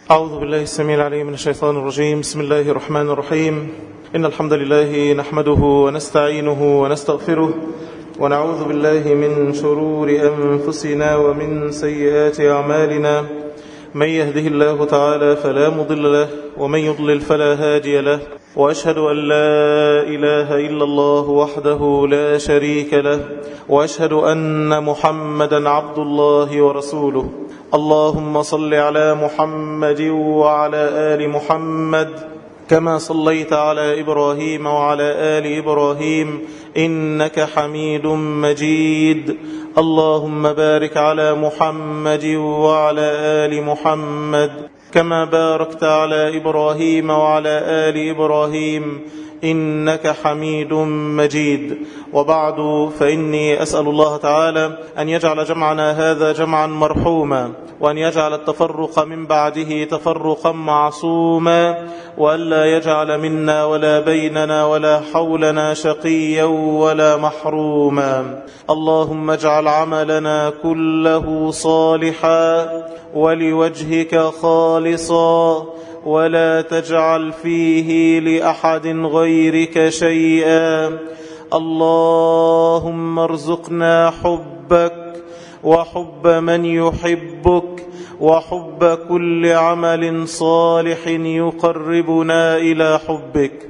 أعوذ بالله السميع العليم من الشيطان الرجيم بسم الله الرحمن الرحيم إن الحمد لله نحمده ونستعينه ونستغفره ونعوذ بالله من شرور أنفسنا ومن سيئات أعمالنا من يهده الله تعالى فلا مضل له ومن يضلل فلا هادي له وأشهد أن لا إله إلا الله وحده لا شريك له وأشهد أن محمدا عبد الله ورسوله اللهم صل على محمد وعلى آل محمد كما صليت على إبراهيم وعلى آل إبراهيم إنك حميد مجيد اللهم بارك على محمد وعلى آل محمد كما باركت على إبراهيم وعلى آل إبراهيم إنك حميد مجيد وبعد فإني أسأل الله تعالى أن يجعل جمعنا هذا جمعا مرحوما وأن يجعل التفرق من بعده تفرقا معصوما وألا يجعل منا ولا بيننا ولا حولنا شقيا ولا محروما اللهم اجعل عملنا كله صالحا ولوجهك خالصا ولا تجعل فيه لأحد غيرك شيئا اللهم ارزقنا حبك وحب من يحبك وحب كل عمل صالح يقربنا إلى حبك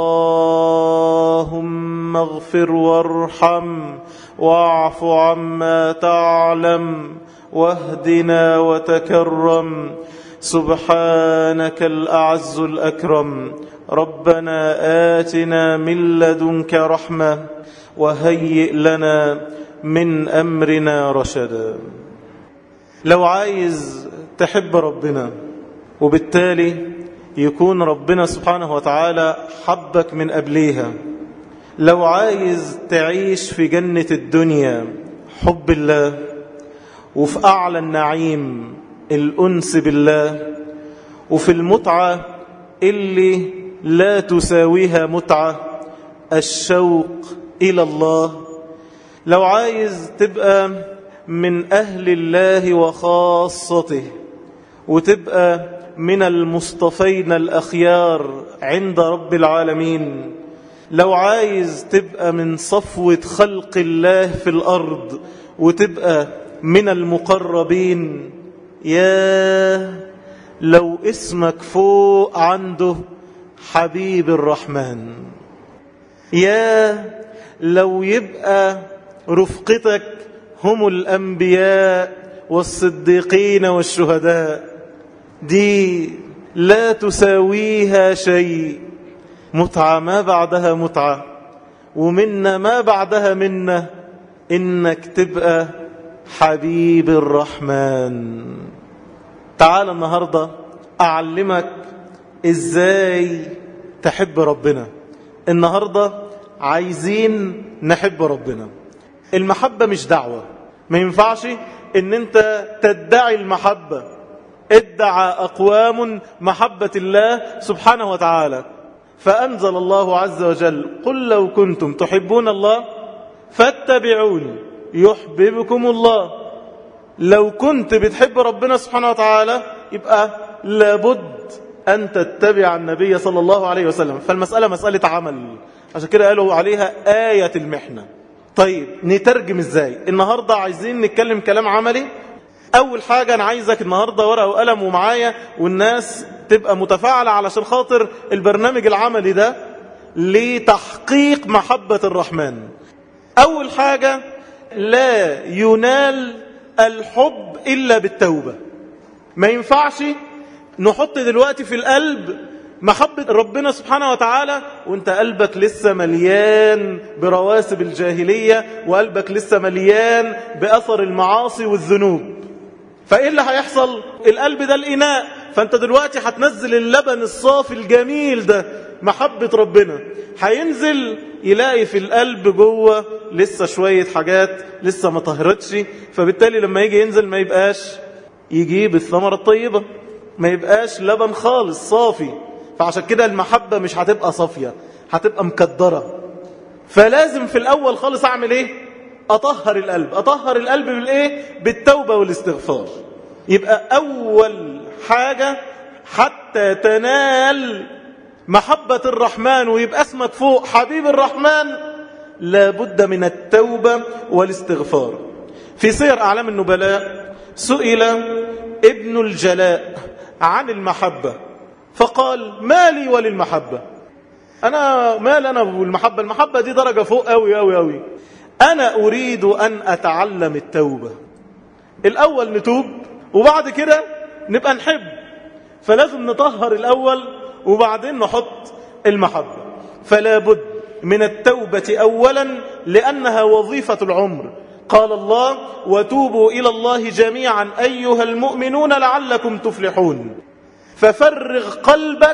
اللهم اغفر وارحم واعف عما تعلم واهدنا وتكرم سبحانك الأعز الأكرم ربنا آتنا من لدنك رحمة وهيئ لنا من أمرنا رشدا لو عايز تحب ربنا وبالتالي يكون ربنا سبحانه وتعالى حبك من قبليها لو عايز تعيش في جنة الدنيا حب الله وفي أعلى النعيم الأنس بالله وفي المتعة اللي لا تساويها متعة الشوق إلى الله لو عايز تبقى من أهل الله وخاصته وتبقى من المصطفين الأخيار عند رب العالمين لو عايز تبقى من صفوة خلق الله في الأرض وتبقى من المقربين يا لو اسمك فوق عنده حبيب الرحمن يا لو يبقى رفقتك هم الأنبياء والصديقين والشهداء دي لا تساويها شيء متعة ما بعدها متعة ومنا ما بعدها منا إنك تبقى حبيب الرحمن تعال النهاردة أعلمك إزاي تحب ربنا النهاردة عايزين نحب ربنا المحبة مش دعوة ما ينفعش ان انت تدعي المحبة ادعى أقوام محبة الله سبحانه وتعالى فأنزل الله عز وجل قل لو كنتم تحبون الله فاتبعوني يحببكم الله لو كنت بتحب ربنا سبحانه وتعالى يبقى لابد أن تتبع النبي صلى الله عليه وسلم فالمسألة مسألة عمل عشان كده قالوا عليها آية المحنة طيب نترجم ازاي النهاردة عايزين نتكلم كلام عملي أول حاجة أنا عايزك النهاردة ورقة وقلم ومعايا والناس تبقى متفاعلة علشان خاطر البرنامج العملي ده لتحقيق محبة الرحمن أول حاجة لا ينال الحب إلا بالتوبة ما ينفعش نحط دلوقتي في القلب محبة ربنا سبحانه وتعالى وانت قلبك لسه مليان برواسب الجاهلية وقلبك لسه مليان بأثر المعاصي والذنوب فإيه اللي هيحصل القلب ده الإناء فانت دلوقتي هتنزل اللبن الصافي الجميل ده محبة ربنا هينزل يلاقي في القلب جوه لسه شوية حاجات لسه ما طهرتش فبالتالي لما يجي ينزل ما يبقاش يجيب الثمرة الطيبة ما يبقاش لبن خالص صافي فعشان كده المحبة مش هتبقى صافية هتبقى مكدرة فلازم في الأول خالص أعمل إيه أطهر القلب أطهر القلب بالإيه بالتوبة والاستغفار يبقى أول حاجة حتى تنال محبة الرحمن ويبقى اسمك فوق حبيب الرحمن لابد من التوبة والاستغفار في سير أعلام النبلاء سئل ابن الجلاء عن المحبة فقال ما لي وللمحبة أنا مال أنا والمحبة المحبة دي درجة فوق أوي أوي أوي أنا أريد أن أتعلم التوبة الأول نتوب وبعد كده نبقى نحب فلازم نطهر الأول وبعدين نحط المحبة فلا بد من التوبة أولا لأنها وظيفة العمر قال الله وتوبوا إلى الله جميعا أيها المؤمنون لعلكم تفلحون ففرغ قلبك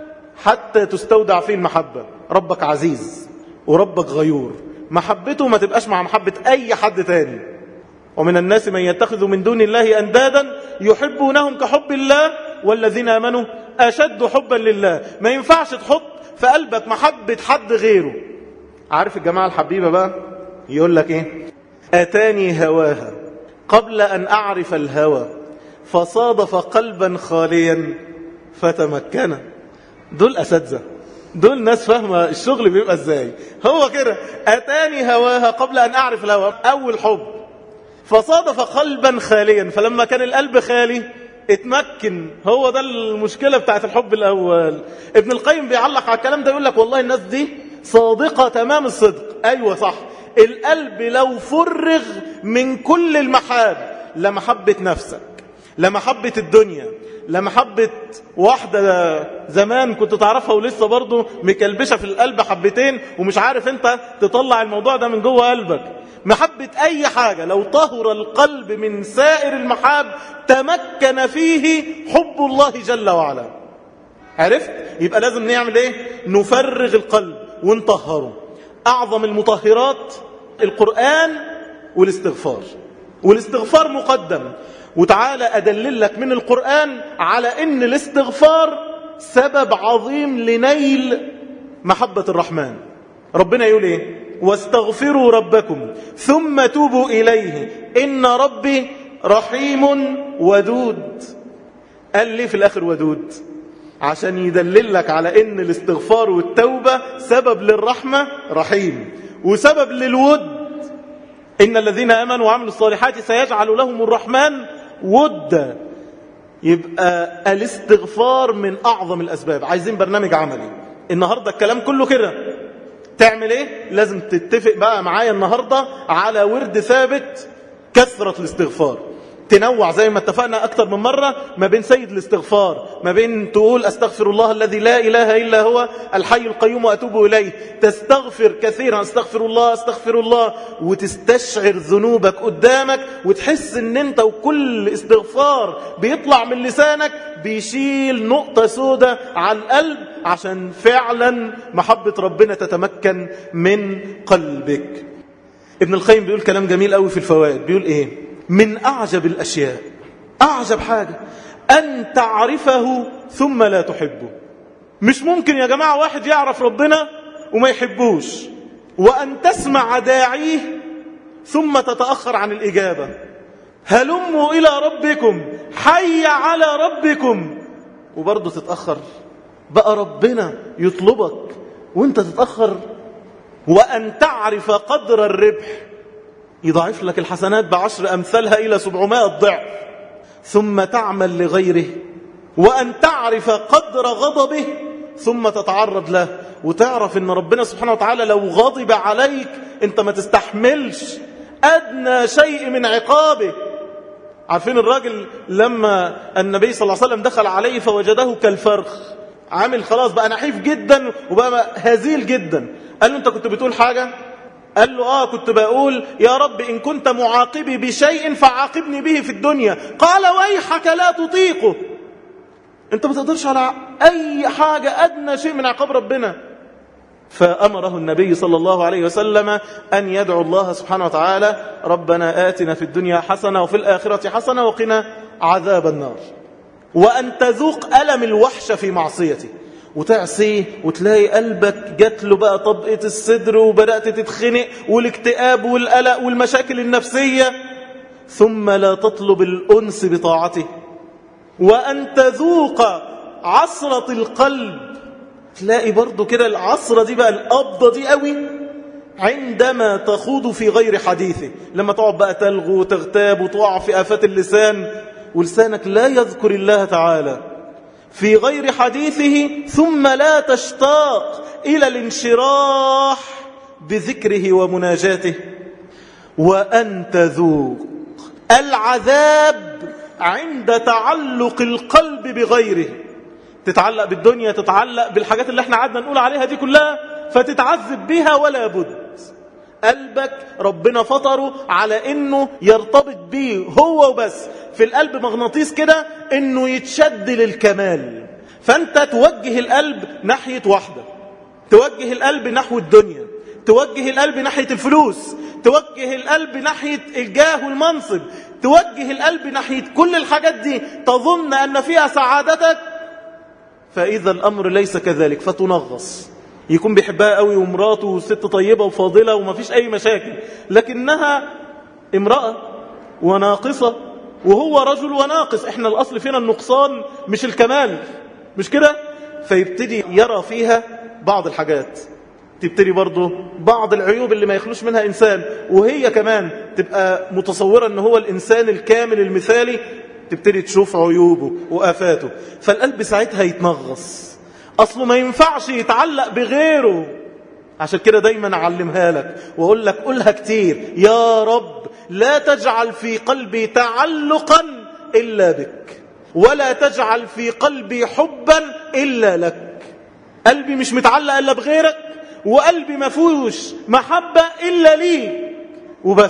حتى تستودع فيه المحبة ربك عزيز وربك غيور محبته ما تبقاش مع محبة أي حد تاني ومن الناس من يتخذ من دون الله أندادا يحبونهم كحب الله والذين آمنوا أشد حبا لله ما ينفعش تحط في قلبك محبة حد غيره عارف الجماعة الحبيبة بقى يقول لك ايه أتاني هواها قبل أن أعرف الهوى فصادف قلبا خاليا فتمكن دول أساتذة دول ناس فاهمة الشغل بيبقى ازاي هو كده أتاني هواها قبل أن أعرف الهوى أول حب فصادف قلبا خاليا فلما كان القلب خالي اتمكن هو ده المشكلة بتاعت الحب الأول ابن القيم بيعلق على الكلام ده يقول لك والله الناس دي صادقة تمام الصدق أيوة صح القلب لو فرغ من كل المحاب لمحبة نفسك لمحبة الدنيا لمحبة واحدة زمان كنت تعرفها ولسه برضه مكلبشة في القلب حبتين ومش عارف انت تطلع الموضوع ده من جوه قلبك محبة أي حاجة لو طهر القلب من سائر المحاب تمكن فيه حب الله جل وعلا عرفت؟ يبقى لازم نعمل ايه؟ نفرغ القلب ونطهره أعظم المطهرات القرآن والاستغفار والاستغفار مقدم وتعالى أدلل لك من القرآن على أن الاستغفار سبب عظيم لنيل محبة الرحمن ربنا يقول ايه واستغفروا ربكم ثم توبوا إليه إن ربي رحيم ودود قال ليه في الآخر ودود عشان يدلل لك على ان الاستغفار والتوبة سبب للرحمة رحيم وسبب للود إن الذين آمنوا وعملوا الصالحات سيجعل لهم الرحمن ودا يبقى الاستغفار من أعظم الأسباب عايزين برنامج عملي النهاردة الكلام كله كده تعمل ايه لازم تتفق بقى معايا النهاردة على ورد ثابت كثرة الاستغفار تنوع زي ما اتفقنا أكتر من مرة ما بين سيد الاستغفار ما بين تقول أستغفر الله الذي لا إله إلا هو الحي القيوم وأتوب إليه تستغفر كثيرا أستغفر الله أستغفر الله وتستشعر ذنوبك قدامك وتحس ان انت وكل استغفار بيطلع من لسانك بيشيل نقطة سودة على القلب عشان فعلا محبة ربنا تتمكن من قلبك ابن القيم بيقول كلام جميل قوي في الفوائد بيقول ايه من أعجب الأشياء أعجب حاجة أن تعرفه ثم لا تحبه مش ممكن يا جماعة واحد يعرف ربنا وما يحبوش وأن تسمع داعيه ثم تتأخر عن الإجابة هلموا إلى ربكم حي على ربكم وبرضه تتأخر بقى ربنا يطلبك وانت تتأخر وأن تعرف قدر الربح يضاعف لك الحسنات بعشر أمثالها إلى سبعمائة ضعف ثم تعمل لغيره وأن تعرف قدر غضبه ثم تتعرض له وتعرف ان ربنا سبحانه وتعالى لو غضب عليك انت ما تستحملش أدنى شيء من عقابه عارفين الراجل لما النبي صلى الله عليه وسلم دخل عليه فوجده كالفرخ عامل خلاص بقى نحيف جدا وبقى هزيل جدا قال له انت كنت بتقول حاجة قال له آه كنت بقول يا رب إن كنت معاقبي بشيء فعاقبني به في الدنيا قال ويحك لا تطيقه انت ما تقدرش على أي حاجة أدنى شيء من عقاب ربنا فأمره النبي صلى الله عليه وسلم أن يدعو الله سبحانه وتعالى ربنا آتنا في الدنيا حسنة وفي الآخرة حسنة وقنا عذاب النار وأن تذوق ألم الوحشة في معصيته وتعصيه وتلاقي قلبك جات له بقى طبقة الصدر وبدأت تتخنق والاكتئاب والقلق والمشاكل النفسية ثم لا تطلب الأنس بطاعته وأن تذوق عصرة القلب تلاقي برضو كده العصرة دي بقى القبضة دي قوي عندما تخوض في غير حديثه لما تقعد بقى تلغو وتغتاب وتقع في آفات اللسان ولسانك لا يذكر الله تعالى في غير حديثه ثم لا تشتاق إلى الانشراح بذكره ومناجاته وأن تذوق العذاب عند تعلق القلب بغيره تتعلق بالدنيا تتعلق بالحاجات اللي احنا قعدنا نقول عليها دي كلها فتتعذب بها ولا بد قلبك ربنا فطره على انه يرتبط بيه هو وبس في القلب مغناطيس كده انه يتشد للكمال فانت توجه القلب ناحية واحدة توجه القلب نحو الدنيا توجه القلب ناحية الفلوس توجه القلب ناحية الجاه والمنصب توجه القلب ناحية كل الحاجات دي تظن أن فيها سعادتك فإذا الأمر ليس كذلك فتنغص يكون بيحبها قوي ومراته وست طيبة وفاضلة وما فيش أي مشاكل لكنها امرأة وناقصة وهو رجل وناقص احنا الأصل فينا النقصان مش الكمال مش كده فيبتدي يرى فيها بعض الحاجات تبتدي برضه بعض العيوب اللي ما يخلوش منها إنسان وهي كمان تبقى متصورة أنه هو الإنسان الكامل المثالي تبتدي تشوف عيوبه وآفاته فالقلب ساعتها يتنغص أصله ما ينفعش يتعلق بغيره عشان كده دايما أعلمها لك وأقول لك قولها كتير يا رب لا تجعل في قلبي تعلقا إلا بك ولا تجعل في قلبي حبا إلا لك قلبي مش متعلق إلا بغيرك وقلبي ما فيهوش محبة إلا ليك وبس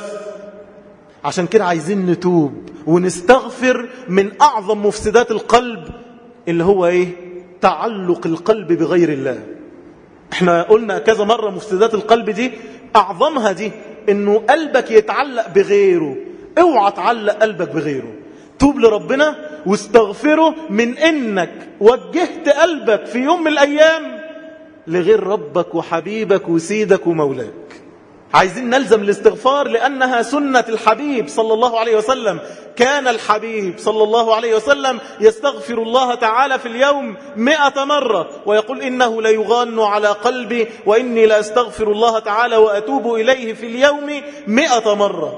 عشان كده عايزين نتوب ونستغفر من أعظم مفسدات القلب اللي هو إيه تعلق القلب بغير الله احنا قلنا كذا مرة مفسدات القلب دي أعظمها دي انه قلبك يتعلق بغيره اوعى تعلق قلبك بغيره توب لربنا واستغفره من انك وجهت قلبك في يوم من الايام لغير ربك وحبيبك وسيدك ومولاك عايزين نلزم الاستغفار لأنها سنة الحبيب صلى الله عليه وسلم كان الحبيب صلى الله عليه وسلم يستغفر الله تعالى في اليوم مئة مرة ويقول إنه ليغان على قلبي وإني لأستغفر الله تعالى وأتوب إليه في اليوم مئة مرة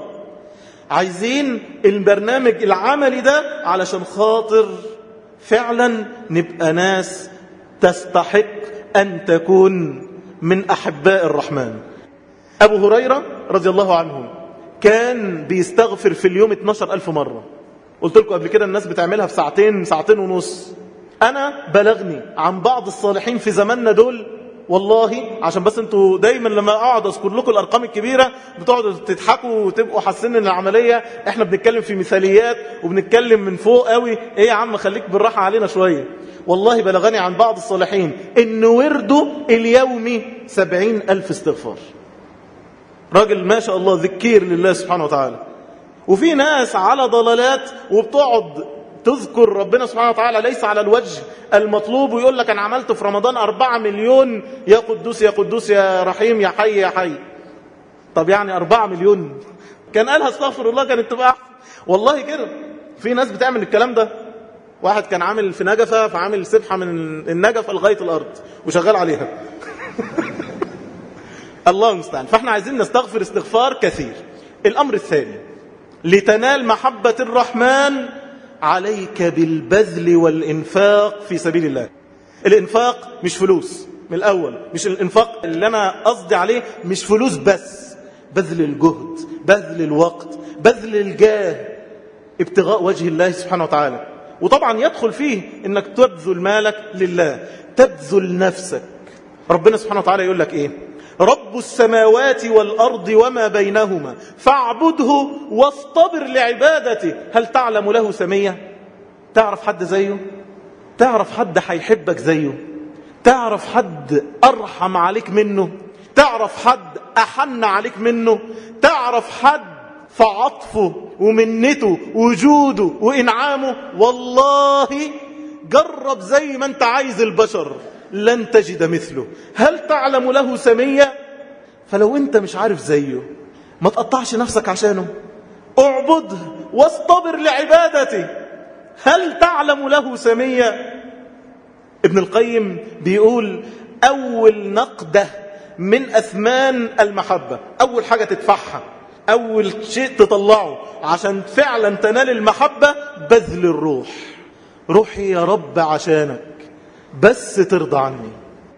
عايزين البرنامج العملي ده علشان خاطر فعلا نبقى ناس تستحق أن تكون من أحباء الرحمن أبو هريرة رضي الله عنه كان بيستغفر في اليوم 12 ألف مرة قلت لكم قبل كده الناس بتعملها في ساعتين ساعتين ونص أنا بلغني عن بعض الصالحين في زماننا دول والله عشان بس انتوا دايما لما اقعد اذكر لكم الارقام الكبيره بتقعدوا تضحكوا وتبقوا حاسين ان العمليه احنا بنتكلم في مثاليات وبنتكلم من فوق قوي ايه يا عم خليك بالراحه علينا شويه والله بلغني عن بعض الصالحين ان ورده اليومي سبعين ألف استغفار راجل ما شاء الله ذكير لله سبحانه وتعالى وفي ناس على ضلالات وبتقعد تذكر ربنا سبحانه وتعالى ليس على الوجه المطلوب ويقول لك أنا عملت في رمضان أربعة مليون يا قدوس يا قدوس يا رحيم يا حي يا حي طب يعني أربعة مليون كان قالها استغفر الله كانت تبقى أحسن والله كده في ناس بتعمل الكلام ده واحد كان عامل في نجفة فعامل سبحة من النجفة لغاية الأرض وشغال عليها الله المستعان فاحنا عايزين نستغفر استغفار كثير الأمر الثاني لتنال محبة الرحمن عليك بالبذل والإنفاق في سبيل الله الإنفاق مش فلوس من الأول مش الإنفاق اللي أنا قصدي عليه مش فلوس بس بذل الجهد بذل الوقت بذل الجاه ابتغاء وجه الله سبحانه وتعالى وطبعا يدخل فيه انك تبذل مالك لله تبذل نفسك ربنا سبحانه وتعالى يقول لك ايه رب السماوات والأرض وما بينهما فاعبده واصطبر لعبادته هل تعلم له سمية تعرف حد زيه تعرف حد هيحبك زيه تعرف حد أرحم عليك منه تعرف حد أحن عليك منه تعرف حد فعطفه ومنته وجوده وإنعامه والله جرب زي ما انت عايز البشر لن تجد مثله هل تعلم له سمية فلو انت مش عارف زيه ما تقطعش نفسك عشانه اعبده واصطبر لعبادته هل تعلم له سمية ابن القيم بيقول أول نقدة من أثمان المحبة أول حاجة تدفعها أول شيء تطلعه عشان فعلا تنال المحبة بذل الروح روحي يا رب عشانك بس ترضى عني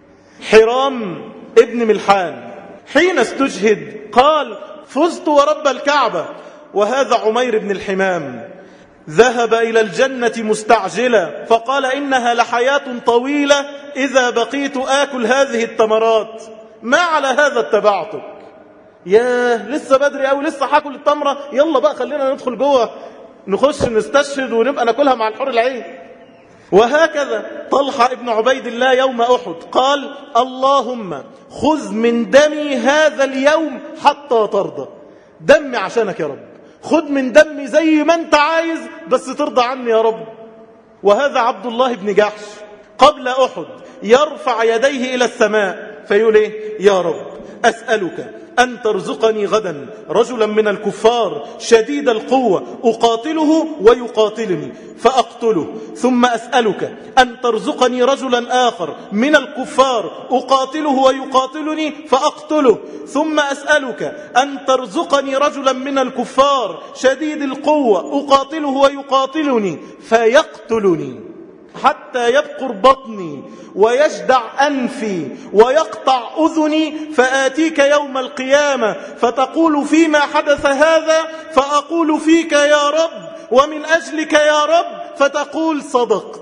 حرام ابن ملحان حين استجهد قال فزت ورب الكعبة وهذا عمير بن الحمام ذهب إلى الجنة مستعجلا فقال إنها لحياة طويلة إذا بقيت آكل هذه التمرات ما على هذا اتبعتك ياه لسه بدري أو لسه حاكل التمرة يلا بقى خلينا ندخل جوه نخش نستشهد ونبقى ناكلها مع الحر العين وهكذا طلحة ابن عبيد الله يوم أحد قال اللهم خذ من دمي هذا اليوم حتى ترضى دمي عشانك يا رب خذ من دمي زي ما انت عايز بس ترضى عني يا رب وهذا عبد الله بن جحش قبل أحد يرفع يديه إلى السماء فيقول إيه يا رب أسألك أن ترزقني غدا رجلا من الكفار شديد القوة أقاتله ويقاتلني فأقتله ثم أسألك أن ترزقني رجلا آخر من الكفار أقاتله ويقاتلني فأقتله ثم أسألك أن ترزقني رجلا من الكفار شديد القوة أقاتله ويقاتلني فيقتلني حتى يبقر بطني ويجدع أنفي ويقطع أذني فآتيك يوم القيامة فتقول فيما حدث هذا فأقول فيك يا رب ومن أجلك يا رب فتقول صدقت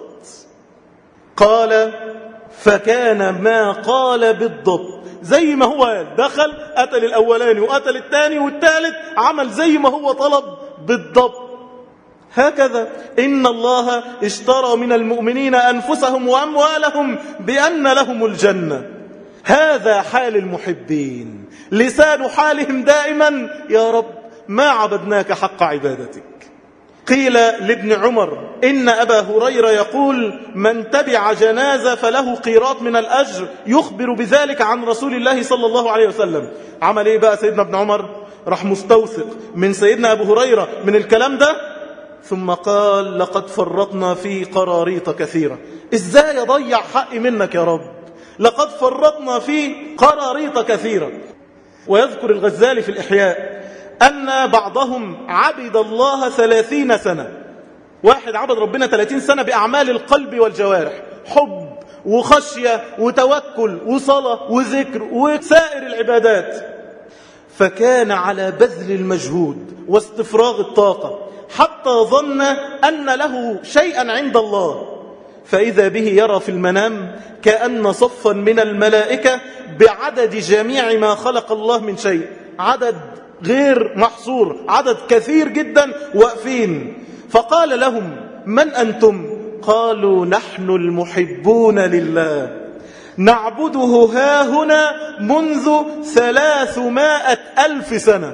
قال فكان ما قال بالضبط زي ما هو دخل قتل الأولاني وقتل الثاني والثالث عمل زي ما هو طلب بالضبط هكذا إن الله اشترى من المؤمنين أنفسهم وأموالهم بأن لهم الجنة هذا حال المحبين لسان حالهم دائما يا رب ما عبدناك حق عبادتك قيل لابن عمر إن أبا هريرة يقول من تبع جنازة فله قيراط من الأجر يخبر بذلك عن رسول الله صلى الله عليه وسلم عمل إيه بقى سيدنا ابن عمر راح مستوثق من سيدنا أبو هريرة من الكلام ده ثم قال لقد فرطنا في قراريط كثيرة ازاي اضيع حقي منك يا رب لقد فرطنا في قراريط كثيرة ويذكر الغزالي في الإحياء أن بعضهم عبد الله ثلاثين سنة واحد عبد ربنا ثلاثين سنة بأعمال القلب والجوارح حب وخشية وتوكل وصلاة وذكر وسائر العبادات فكان على بذل المجهود واستفراغ الطاقة حتى ظن أن له شيئا عند الله فإذا به يرى في المنام كأن صفا من الملائكة بعدد جميع ما خلق الله من شيء عدد غير محصور عدد كثير جدا واقفين فقال لهم من أنتم قالوا نحن المحبون لله نعبده ها هنا منذ ثلاثمائة ألف سنة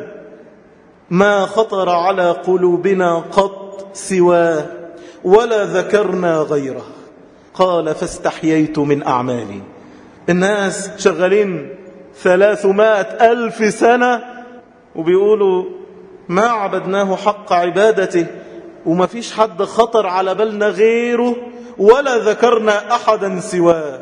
ما خطر على قلوبنا قط سواه ولا ذكرنا غيره قال فاستحييت من أعمالي الناس شغالين ثلاثمائة ألف سنة وبيقولوا ما عبدناه حق عبادته وما فيش حد خطر على بالنا غيره ولا ذكرنا أحدا سواه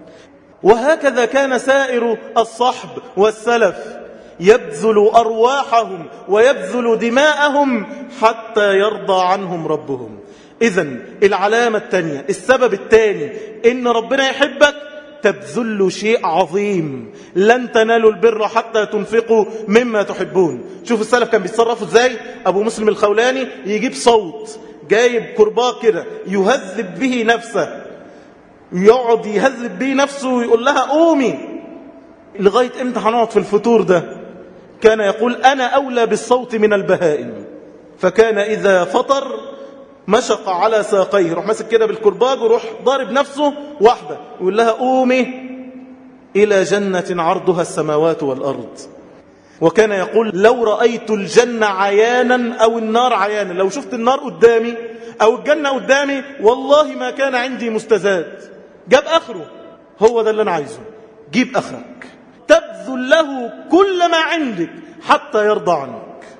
وهكذا كان سائر الصحب والسلف يبذل أرواحهم ويبذل دماءهم حتى يرضى عنهم ربهم إذا العلامة الثانية السبب الثاني إن ربنا يحبك تبذل شيء عظيم لن تنالوا البر حتى تنفقوا مما تحبون شوف السلف كان بيتصرفوا ازاي أبو مسلم الخولاني يجيب صوت جايب كرباج كده يهذب به نفسه يقعد يهذب به نفسه ويقول لها قومي لغاية امتى هنقعد في الفطور ده كان يقول أنا أولى بالصوت من البهائم فكان إذا فطر مشق على ساقيه يروح ماسك كده بالكرباج ويروح ضارب نفسه واحدة ويقول لها قومي إلى جنة عرضها السماوات والأرض وكان يقول لو رأيت الجنة عيانا أو النار عيانا لو شفت النار قدامي أو الجنة قدامي والله ما كان عندي مستزاد جاب آخره هو ده اللي أنا عايزه جيب آخرك تبذل له كل ما عندك حتى يرضى عنك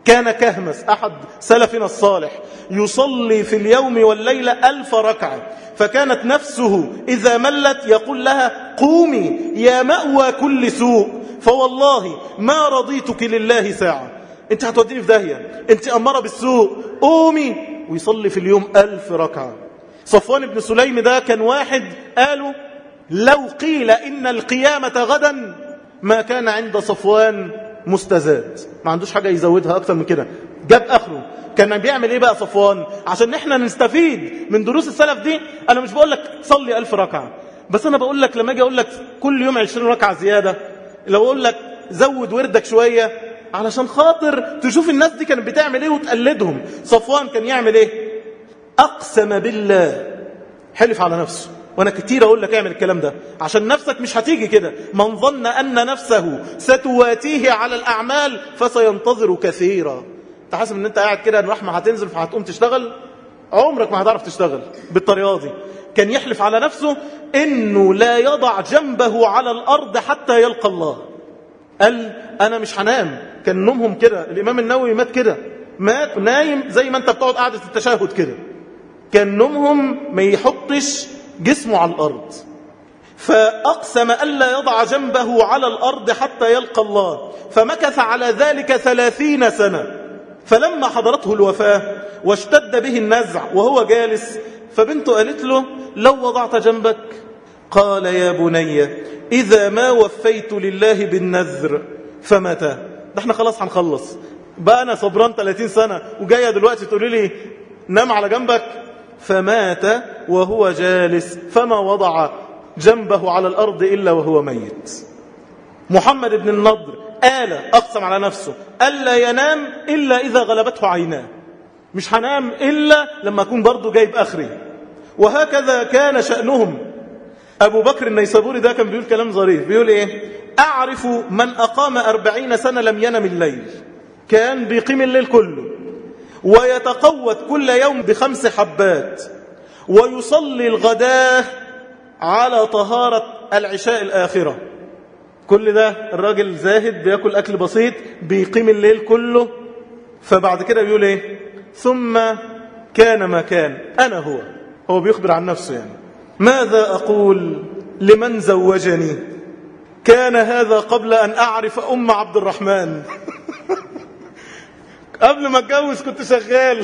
كان كهمس أحد سلفنا الصالح يصلي في اليوم والليلة ألف ركعة فكانت نفسه إذا ملت يقول لها قومي يا مأوى كل سوء فوالله ما رضيتك لله ساعة انت هتوديني في داهية انت أمارة بالسوء قومي ويصلي في اليوم ألف ركعة صفوان بن سليم ده كان واحد قالوا لو قيل إن القيامة غدا ما كان عند صفوان مستزاد ما عندوش حاجة يزودها أكتر من كده جاب آخره كان بيعمل إيه بقى صفوان عشان احنا نستفيد من دروس السلف دي أنا مش بقول لك صلي ألف ركعة بس أنا بقول لك لما أجي أقول لك كل يوم عشرين ركعة زيادة لو أقول لك زود وردك شوية علشان خاطر تشوف الناس دي كانت بتعمل ايه وتقلدهم صفوان كان يعمل ايه اقسم بالله حلف على نفسه وانا كتير اقول لك اعمل الكلام ده عشان نفسك مش هتيجي كده من ظن ان نفسه ستواتيه على الاعمال فسينتظر كثيرا انت حاسب ان انت قاعد كده الرحمه هتنزل فهتقوم تشتغل عمرك ما هتعرف تشتغل بالطريقه دي كان يحلف على نفسه انه لا يضع جنبه على الارض حتى يلقى الله قال انا مش هنام كان نومهم كده الامام النووي مات كده مات نايم زي ما انت بتقعد قعده التشهد كده كان نومهم ما يحطش جسمه على الارض فاقسم الا يضع جنبه على الارض حتى يلقى الله فمكث على ذلك ثلاثين سنه فلما حضرته الوفاه واشتد به النزع وهو جالس فبنته قالت له لو وضعت جنبك قال يا بني إذا ما وفيت لله بالنذر فمتى ده احنا خلاص هنخلص بقى أنا صبران 30 سنة وجاية دلوقتي تقولي لي نام على جنبك فمات وهو جالس فما وضع جنبه على الأرض إلا وهو ميت محمد بن النضر آل أقسم على نفسه ألا ينام إلا إذا غلبته عيناه مش هنام إلا لما أكون برضو جايب أخري وهكذا كان شأنهم أبو بكر النيسابوري ده كان بيقول كلام ظريف بيقول إيه أعرف من أقام أربعين سنة لم ينم الليل كان بيقيم الليل كله ويتقوت كل يوم بخمس حبات ويصلي الغداة على طهارة العشاء الآخرة كل ده الراجل زاهد بياكل أكل بسيط بيقيم الليل كله فبعد كده بيقول إيه ثم كان ما كان أنا هو هو بيخبر عن نفسه يعني ماذا أقول لمن زوجني كان هذا قبل أن أعرف أم عبد الرحمن قبل ما اتجوز كنت شغال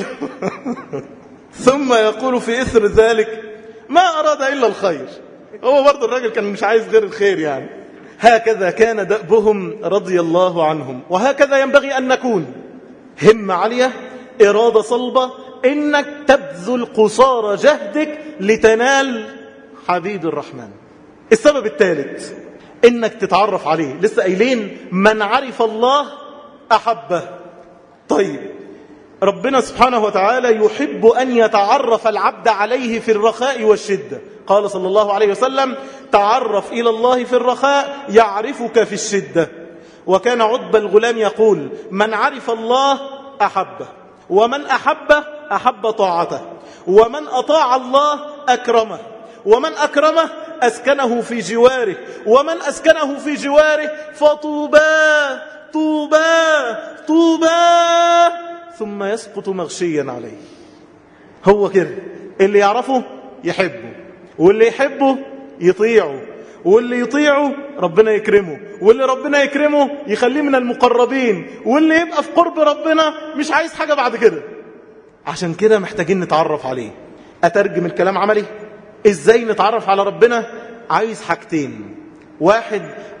ثم يقول في إثر ذلك ما أراد إلا الخير هو برضه الراجل كان مش عايز غير الخير يعني هكذا كان دأبهم رضي الله عنهم وهكذا ينبغي أن نكون همة عالية إرادة صلبة إنك تبذل قصارى جهدك لتنال حبيب الرحمن السبب الثالث إنك تتعرف عليه لسه قايلين من عرف الله أحبه طيب ربنا سبحانه وتعالى يحب أن يتعرف العبد عليه في الرخاء والشدة قال صلى الله عليه وسلم تعرف إلى الله في الرخاء يعرفك في الشدة وكان عتبة الغلام يقول من عرف الله أحبه ومن أحبه أحب طاعته ومن أطاع الله أكرمه ومن أكرمه أسكنه في جواره ومن أسكنه في جواره فطوباه طوبى طوبى ثم يسقط مغشيا عليه هو كده اللي يعرفه يحبه واللي يحبه يطيعه واللي يطيعه ربنا يكرمه واللي ربنا يكرمه يخليه من المقربين واللي يبقى في قرب ربنا مش عايز حاجة بعد كده عشان كده محتاجين نتعرف عليه أترجم الكلام عملي إزاي نتعرف على ربنا عايز حاجتين واحد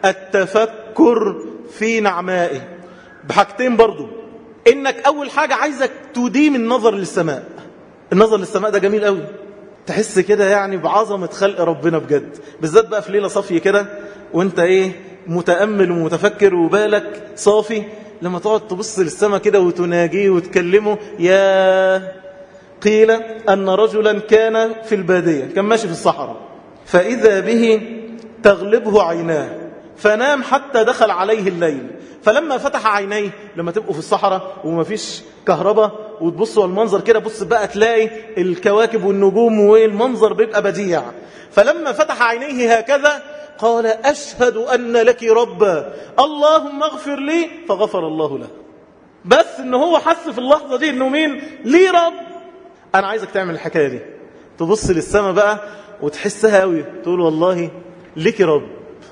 التفكر في نعمائه بحاجتين برضو انك اول حاجة عايزك تديم النظر للسماء النظر للسماء ده جميل قوي تحس كده يعني بعظمة خلق ربنا بجد بالذات بقى في ليلة صافية كده وانت ايه متأمل ومتفكر وبالك صافي لما تقعد تبص للسماء كده وتناجيه وتكلمه يا قيل أن رجلا كان في البادية كان ماشي في الصحراء فإذا به تغلبه عيناه فنام حتى دخل عليه الليل فلما فتح عينيه لما تبقوا في الصحراء ومفيش كهرباء وتبصوا على المنظر كده بص بقى تلاقي الكواكب والنجوم والمنظر بيبقى بديع فلما فتح عينيه هكذا قال أشهد أن لك ربا اللهم اغفر لي فغفر الله له بس ان هو حس في اللحظة دي انه مين ليه رب انا عايزك تعمل الحكاية دي تبص للسماء بقى وتحسها قوي تقول والله ليك رب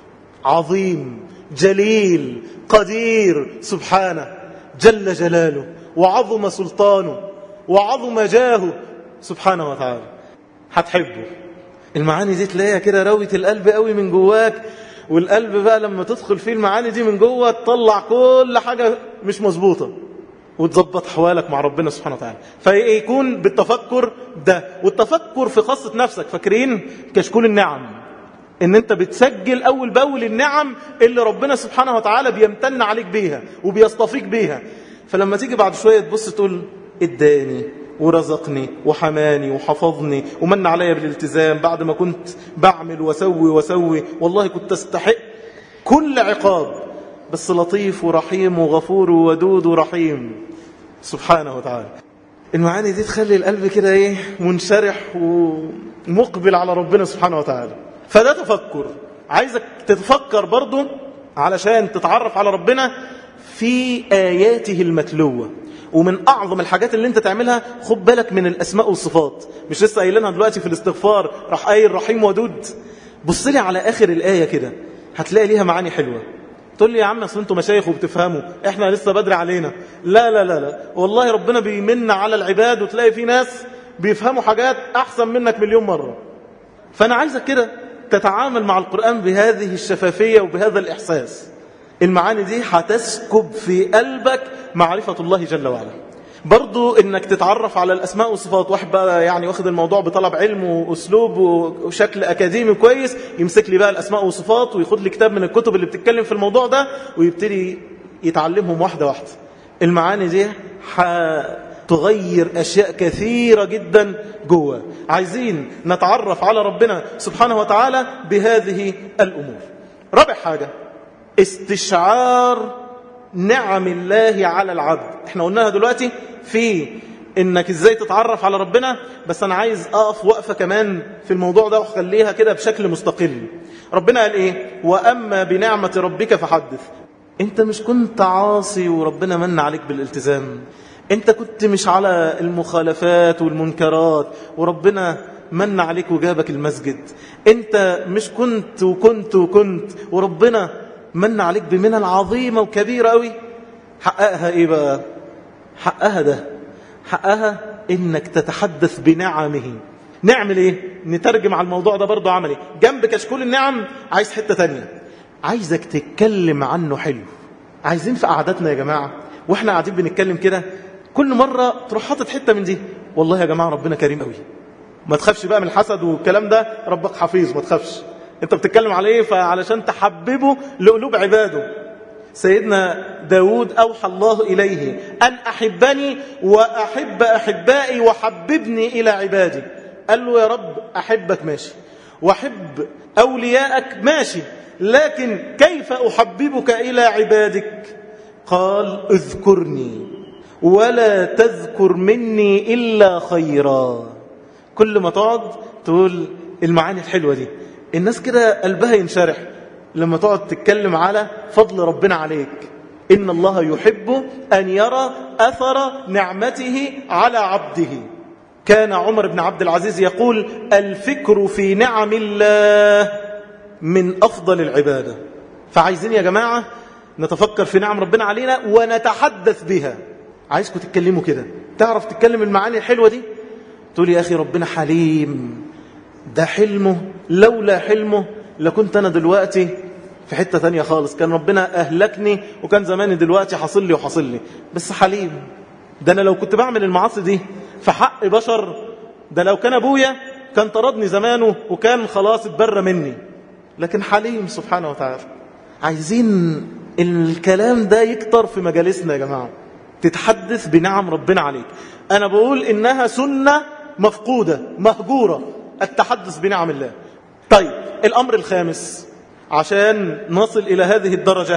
عظيم جليل قدير سبحانه جل جلاله وعظم سلطانه وعظم جاهه سبحانه وتعالى هتحبه المعاني دي تلاقيها كده روية القلب قوي من جواك والقلب بقى لما تدخل فيه المعاني دي من جوه تطلع كل حاجة مش مظبوطة وتظبط حوالك مع ربنا سبحانه وتعالى فيكون بالتفكر ده والتفكر في خاصة نفسك فاكرين كشكول النعم ان انت بتسجل اول باول النعم اللي ربنا سبحانه وتعالى بيمتن عليك بيها وبيصطفيك بيها فلما تيجي بعد شوية تبص تقول اداني ورزقني وحماني وحفظني ومن عليا بالالتزام بعد ما كنت بعمل وسوي وسوي والله كنت استحق كل عقاب بس لطيف ورحيم وغفور وودود ورحيم سبحانه وتعالى المعاني دي تخلي القلب كده ايه منشرح ومقبل على ربنا سبحانه وتعالى فده تفكر عايزك تتفكر برضو علشان تتعرف على ربنا في آياته المتلوة ومن أعظم الحاجات اللي انت تعملها خد بالك من الأسماء والصفات مش لسه قايلينها دلوقتي في الاستغفار راح قايل رحيم ودود بص لي على آخر الآية كده هتلاقي ليها معاني حلوة تقول لي يا عم اصل انتوا مشايخ وبتفهموا احنا لسه بدري علينا لا لا لا لا والله ربنا بيمن على العباد وتلاقي في ناس بيفهموا حاجات احسن منك مليون مرة فانا عايزك كده تتعامل مع القرآن بهذه الشفافية وبهذا الإحساس المعاني دي هتسكب في قلبك معرفة الله جل وعلا برضو انك تتعرف على الاسماء والصفات واحد بقى يعني واخد الموضوع بطلب علم واسلوب وشكل اكاديمي كويس يمسك لي بقى الاسماء والصفات وياخد لي كتاب من الكتب اللي بتتكلم في الموضوع ده ويبتدي يتعلمهم واحده واحده المعاني دي هتغير اشياء كثيره جدا جوه عايزين نتعرف على ربنا سبحانه وتعالى بهذه الامور رابع حاجه استشعار نعم الله على العبد احنا قلناها دلوقتي في انك ازاي تتعرف على ربنا بس انا عايز اقف وقفة كمان في الموضوع ده وخليها كده بشكل مستقل ربنا قال ايه واما بنعمة ربك فحدث انت مش كنت عاصي وربنا من عليك بالالتزام انت كنت مش على المخالفات والمنكرات وربنا من عليك وجابك المسجد انت مش كنت وكنت وكنت وربنا من عليك بمنى عظيمة وكبيرة قوي حققها ايه بقى حققها ده حققها انك تتحدث بنعمه نعمل ايه نترجم على الموضوع ده برضو عملي جنب كشكول النعم عايز حتة تانية عايزك تتكلم عنه حلو عايزين في قعداتنا يا جماعة واحنا قاعدين بنتكلم كده كل مرة تروح حاطط حتة من دي والله يا جماعة ربنا كريم قوي ما تخافش بقى من الحسد والكلام ده ربك حفيظ ما تخافش انت بتتكلم على ايه فعلشان تحببه لقلوب عباده سيدنا داود أوحى الله إليه أن أحبني وأحب أحبائي وحببني إلى عبادي قال له يا رب أحبك ماشي وأحب أولياءك ماشي لكن كيف أحببك إلى عبادك قال اذكرني ولا تذكر مني إلا خيرا كل ما تقعد تقول المعاني الحلوة دي الناس كده قلبها ينشرح لما تقعد تتكلم على فضل ربنا عليك إن الله يحب أن يرى أثر نعمته على عبده كان عمر بن عبد العزيز يقول الفكر في نعم الله من أفضل العبادة فعايزين يا جماعة نتفكر في نعم ربنا علينا ونتحدث بها عايزكم تتكلموا كده تعرف تتكلم المعاني الحلوة دي تقول يا أخي ربنا حليم ده حلمه لولا حلمه لكنت أنا دلوقتي في حتة تانية خالص كان ربنا أهلكني وكان زماني دلوقتي حصل لي وحصل لي بس حليم ده أنا لو كنت بعمل المعاصي دي في حق بشر ده لو كان أبويا كان طردني زمانه وكان خلاص اتبرى مني لكن حليم سبحانه وتعالى عايزين الكلام ده يكتر في مجالسنا يا جماعة تتحدث بنعم ربنا عليك أنا بقول إنها سنة مفقودة مهجورة التحدث بنعم الله طيب الأمر الخامس عشان نصل إلى هذه الدرجة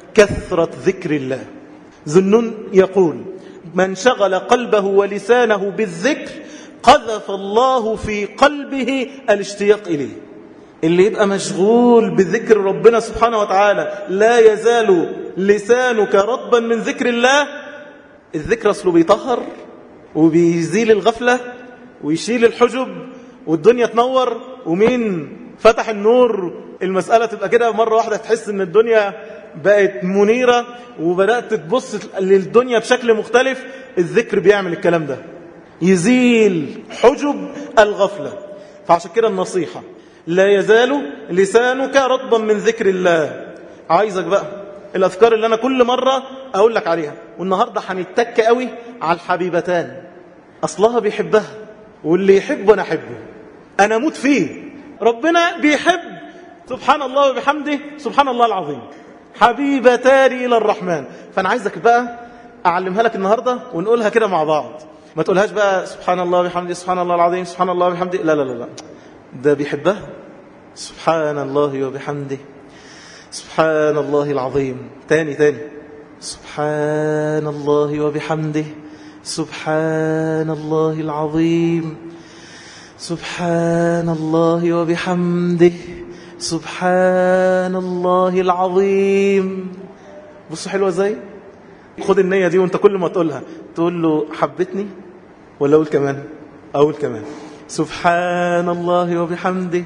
كثرة ذكر الله ذنون يقول من شغل قلبه ولسانه بالذكر قذف الله في قلبه الاشتياق إليه اللي يبقى مشغول بذكر ربنا سبحانه وتعالى لا يزال لسانك رطبا من ذكر الله الذكر أصله بيطهر وبيزيل الغفلة ويشيل الحجب والدنيا تنور ومين فتح النور المسألة تبقى كده مرة واحدة تحس ان الدنيا بقت منيرة وبدأت تبص للدنيا بشكل مختلف الذكر بيعمل الكلام ده يزيل حجب الغفلة فعشان كده النصيحة لا يزال لسانك رطبا من ذكر الله عايزك بقى الأذكار اللي أنا كل مرة أقول لك عليها والنهاردة هنتك قوي على الحبيبتان أصلها بيحبها واللي يحبه أنا أحبه أنا أموت فيه ربنا بيحب سبحان الله وبحمده سبحان الله العظيم حبيبتان إلى الرحمن فأنا عايزك بقى أعلمها لك النهاردة ونقولها كده مع بعض ما تقولهاش بقى سبحان الله وبحمده سبحان الله العظيم سبحان الله وبحمده لا لا لا لا ده بيحبها سبحان الله وبحمده سبحان الله العظيم تاني تاني سبحان الله وبحمده سبحان الله العظيم سبحان الله وبحمده سبحان الله العظيم بص حلوة ازاي خد النية دي وانت كل ما تقولها تقول له حبتني ولا اقول كمان اقول كمان سبحان الله وبحمده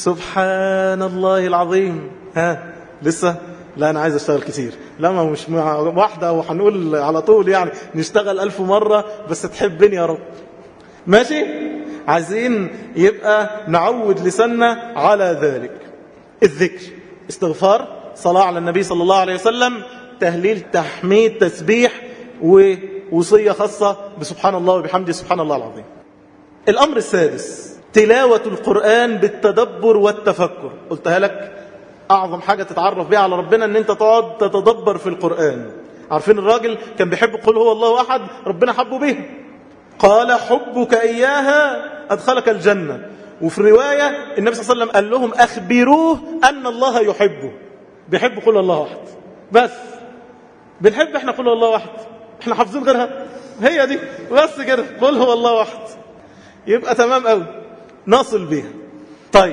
سبحان الله العظيم ها لسه لا أنا عايز أشتغل كتير لا ما مش مع واحدة وهنقول على طول يعني نشتغل ألف مرة بس تحبني يا رب ماشي عايزين يبقى نعود لساننا على ذلك الذكر استغفار صلاة على النبي صلى الله عليه وسلم تهليل تحميد تسبيح ووصية خاصة بسبحان الله وبحمده سبحان الله العظيم الأمر السادس تلاوة القرآن بالتدبر والتفكر قلتها لك أعظم حاجة تتعرف بها على ربنا أن أنت تقعد تتدبر في القرآن عارفين الراجل كان بيحب قل هو الله أحد ربنا حبه به قال حبك إياها أدخلك الجنة وفي الرواية النبي صلى الله عليه وسلم قال لهم أخبروه أن الله يحبه بيحب قل الله أحد بس بنحب احنا قل هو الله أحد احنا حافظين غيرها هي دي بس كده قل هو الله أحد يبقى تمام قوي نصل بيها طيب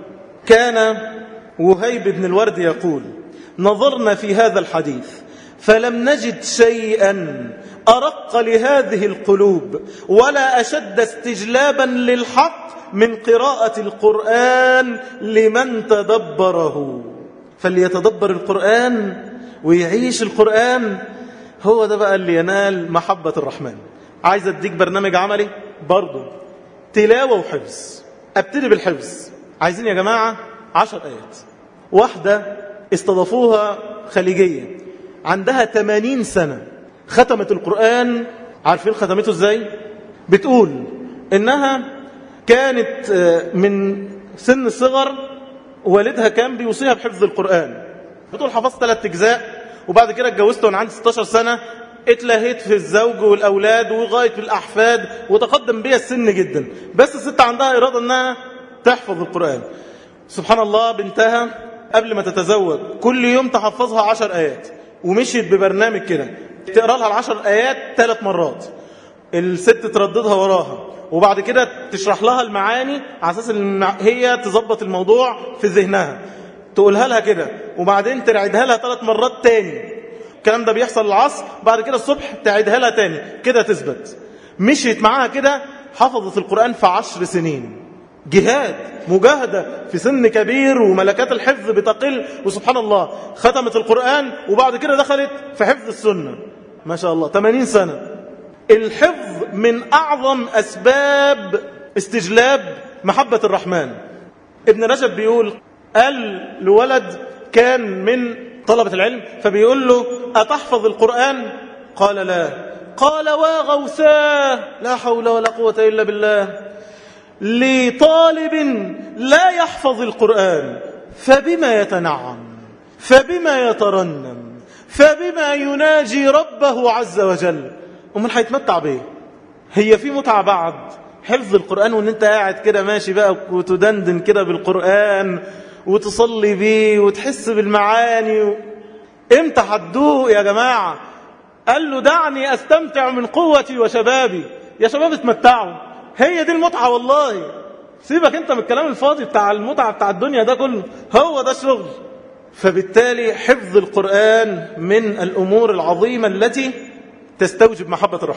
كان وهيب بن الورد يقول نظرنا في هذا الحديث فلم نجد شيئا أرق لهذه القلوب ولا أشد استجلابا للحق من قراءة القرآن لمن تدبره فليتدبر القرآن ويعيش القرآن هو ده بقى اللي ينال محبة الرحمن عايز اديك برنامج عملي برضه تلاوة وحفظ ابتدي بالحفظ عايزين يا جماعة عشر آيات واحدة استضافوها خليجية عندها 80 سنة ختمت القرآن عارفين ختمته ازاي بتقول انها كانت من سن الصغر والدها كان بيوصيها بحفظ القرآن بتقول حفظت ثلاث اجزاء وبعد كده اتجوزت وانا عندي 16 سنة اتلهيت في الزوج والأولاد وغاية في الأحفاد وتقدم بيها السن جدا بس الست عندها إرادة أنها تحفظ القرآن سبحان الله بنتها قبل ما تتزوج كل يوم تحفظها عشر آيات ومشيت ببرنامج كده تقرأ لها العشر آيات ثلاث مرات الست ترددها وراها وبعد كده تشرح لها المعاني على أساس ان هي تظبط الموضوع في ذهنها تقولها لها كده وبعدين ترعدها لها ثلاث مرات تاني الكلام ده بيحصل العصر بعد كده الصبح تعيدها لها تاني كده تثبت مشيت معاها كده حفظت القرآن في عشر سنين جهاد مجاهدة في سن كبير وملكات الحفظ بتقل وسبحان الله ختمت القرآن وبعد كده دخلت في حفظ السنة ما شاء الله 80 سنة الحفظ من أعظم أسباب استجلاب محبة الرحمن ابن رجب بيقول قال لولد كان من طلبة العلم فبيقول له أتحفظ القرآن قال لا قال وغوساه لا حول ولا قوة إلا بالله لطالب لا يحفظ القرآن فبما يتنعم فبما يترنم فبما يناجي ربه عز وجل ومن هيتمتع بيه هي في متعة بعد حفظ القرآن وان انت قاعد كده ماشي بقى وتدندن كده بالقرآن وتصلي بيه وتحس بالمعاني و... امتى هتدوق يا جماعة قال له دعني استمتع من قوتي وشبابي يا شباب اتمتعوا هي دي المتعة والله سيبك انت من الكلام الفاضي بتاع المتعة بتاع الدنيا ده كله هو ده الشغل فبالتالي حفظ القرآن من الأمور العظيمة التي تستوجب محبة الرحمن